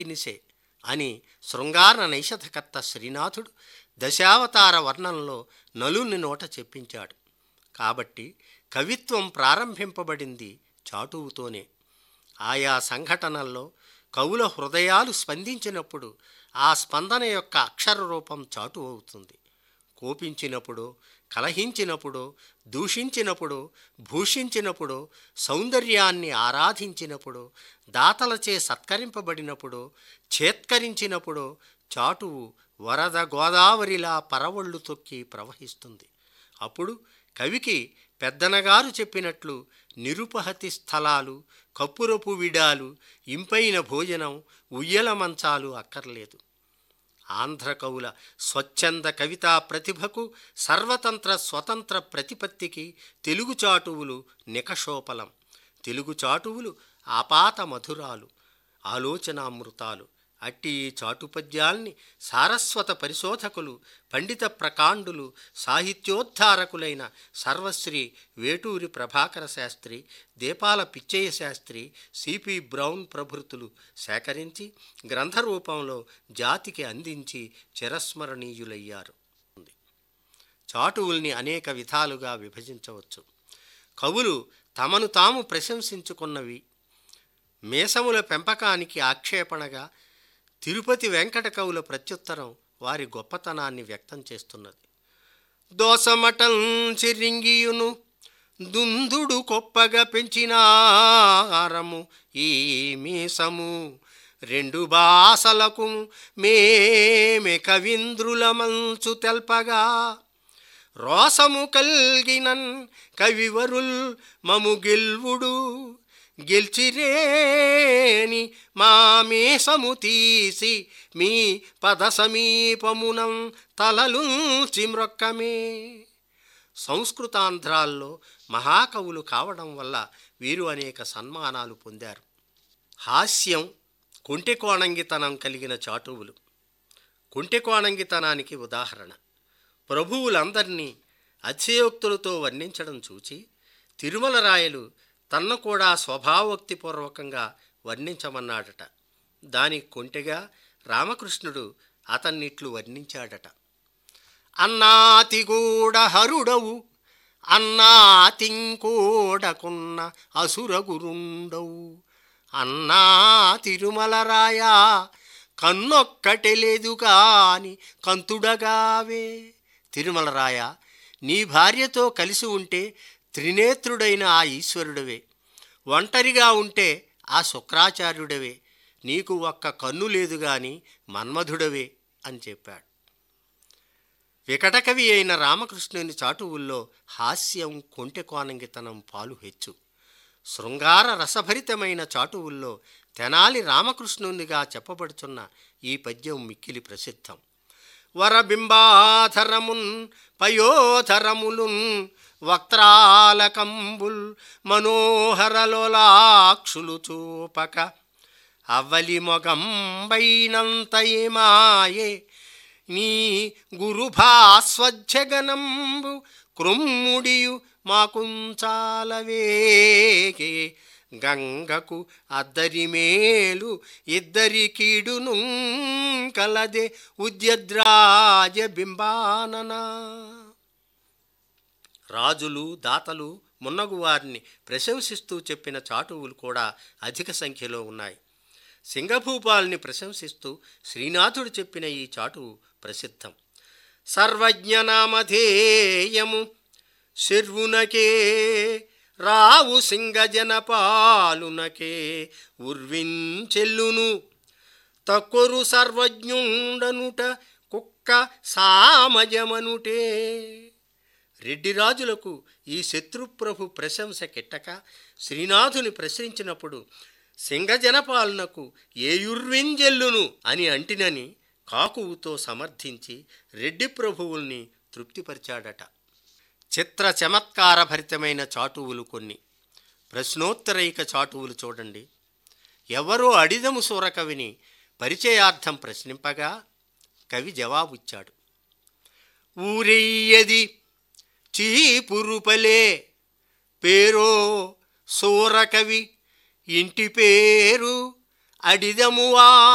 ఇనిసే అని శృంగార నైషధకర్త శ్రీనాథుడు దశావతార వర్ణంలో నలుని నోట చెప్పించాడు కాబట్టి కవిత్వం ప్రారంభింపబడింది చాటువుతోనే ఆయా సంఘటనల్లో కవుల హృదయాలు స్పందించినప్పుడు ఆ స్పందన యొక్క అక్షర రూపం చాటు అవుతుంది కోపించినప్పుడు కలహించినప్పుడు దూషించినప్పుడు భూషించినప్పుడు సౌందర్యాన్ని ఆరాధించినప్పుడు దాతలచే సత్కరింపబడినప్పుడు చేత్కరించినప్పుడు చాటువు వరద గోదావరిలా పరవళ్ళు తొక్కి ప్రవహిస్తుంది అప్పుడు కవికి పెద్దనగారు చెప్పినట్లు నిరుపహతి స్థలాలు కప్పురపు విడాలు ఇంపైన భోజనం ఉయ్యల మంచాలు అక్కర్లేదు ఆంధ్ర కవుల స్వచ్ఛంద కవితా ప్రతిభకు సర్వతంత్ర స్వతంత్ర ప్రతిపత్తికి తెలుగు చాటువులు నికషోపలం తెలుగు చాటువులు ఆపాత మధురాలు ఆలోచనామృతాలు అట్టి ఈ చాటుపద్యాల్ని సారస్వత పరిశోధకులు పండిత ప్రకాండులు సాహిత్యోద్ధారకులైన సర్వశ్రీ వేటూరి ప్రభాకర శాస్త్రి దీపాల పిచ్చయ్య శాస్త్రి సిపి బ్రౌన్ ప్రభృతులు సేకరించి గ్రంథరూపంలో జాతికి అందించి చిరస్మరణీయులయ్యారు చాటువుల్ని అనేక విధాలుగా విభజించవచ్చు కవులు తమను తాము ప్రశంసించుకున్నవి మేసముల పెంపకానికి ఆక్షేపణగా తిరుపతి వెంకట కవుల ప్రత్యుత్తరం వారి గొప్పతనాన్ని వ్యక్తం చేస్తున్నది దోసమటం చిరింగియును దుందుడు కొప్పగా పెంచినారము ఈ మీసము రెండు బాసలకు మేమె కవింద్రుల మంచు తెల్పగా రోసము కల్గినన్ కవివరుల్ మము గెల్వుడు గెల్చిరేని మా మీసము తీసి మీ పద సమీపమునం తలలు చిమ్రొక్కమే సంస్కృతాంధ్రాల్లో మహాకవులు కావడం వల్ల వీరు అనేక సన్మానాలు పొందారు హాస్యం కుంటెకోణంగితనం కలిగిన చాటువులు కుంటెకోణంగితనానికి ఉదాహరణ ప్రభువులందరినీ అతిశయోక్తులతో వర్ణించడం చూచి తిరుమల రాయలు తన్ను కూడా స్వభావోక్తిపూర్వకంగా వర్ణించమన్నాడట దానికి కొంటెగా రామకృష్ణుడు అతన్నిట్లు వర్ణించాడట అన్నాతిగూడ హరుడవు అన్నాతింకోడకున్న అసురగురుండవు అన్నా తిరుమలరాయా కన్నొక్కటే లేదు కాని కంతుడగావే తిరుమలరాయ నీ భార్యతో కలిసి ఉంటే త్రినేత్రుడైన ఆ ఈశ్వరుడవే ఒంటరిగా ఉంటే ఆ శుక్రాచార్యుడవే నీకు ఒక్క కన్ను లేదు గాని మన్మధుడవే అని చెప్పాడు వికటకవి అయిన రామకృష్ణుని చాటువుల్లో హాస్యం కొంటెకోనంగితనం పాలు హెచ్చు శృంగార రసభరితమైన చాటువుల్లో తెనాలి రామకృష్ణునిగా చెప్పబడుచున్న ఈ పద్యం మిక్కిలి ప్రసిద్ధం వరబింబాధరమున్ పయోధరములున్ వక్త్రాలకంబుల్ మనోహరలోలాక్షులు చూపక అవ్వలి మొగంబైనంతయే మాయే నీ గురుభాస్వజ్జగనంబు క్రుమ్ముడియు మాకుంచాలవేగే గంగకు అద్దరి మేలు ఇద్దరి కీడును కలదే ఉద్యద్రాజ బింబాననా రాజులు దాతలు మున్నగు వారిని ప్రశంసిస్తూ చెప్పిన చాటువులు కూడా అధిక సంఖ్యలో ఉన్నాయి సింగభూపాల్ని ప్రశంసిస్తూ శ్రీనాథుడు చెప్పిన ఈ చాటువు ప్రసిద్ధం సర్వజ్ఞనామధేయము శర్వునకే రావు సింగజన పాలునకే ఉర్వించెల్లును తక్కొరు సర్వజ్ఞుండనుట కుక్క సామజమనుటే రెడ్డిరాజులకు ఈ శత్రుప్రభు ప్రశంస కిట్టక శ్రీనాథుని ప్రశ్నించినప్పుడు సింగజనపాలనకు ఏయుర్వింజెల్లును అని అంటినని కాకువుతో సమర్థించి రెడ్డి ప్రభువుల్ని తృప్తిపరిచాడట చిత్ర చమత్కార భరితమైన చాటువులు కొన్ని ప్రశ్నోత్తరైక చాటువులు చూడండి ఎవరో అడిదము సూరకవిని పరిచయార్థం ప్రశ్నింపగా కవి జవాబుచ్చాడు ఊరెయ్యది చీపురుపలే పేరో సూరకవి ఇంటి పేరు అడిదమువా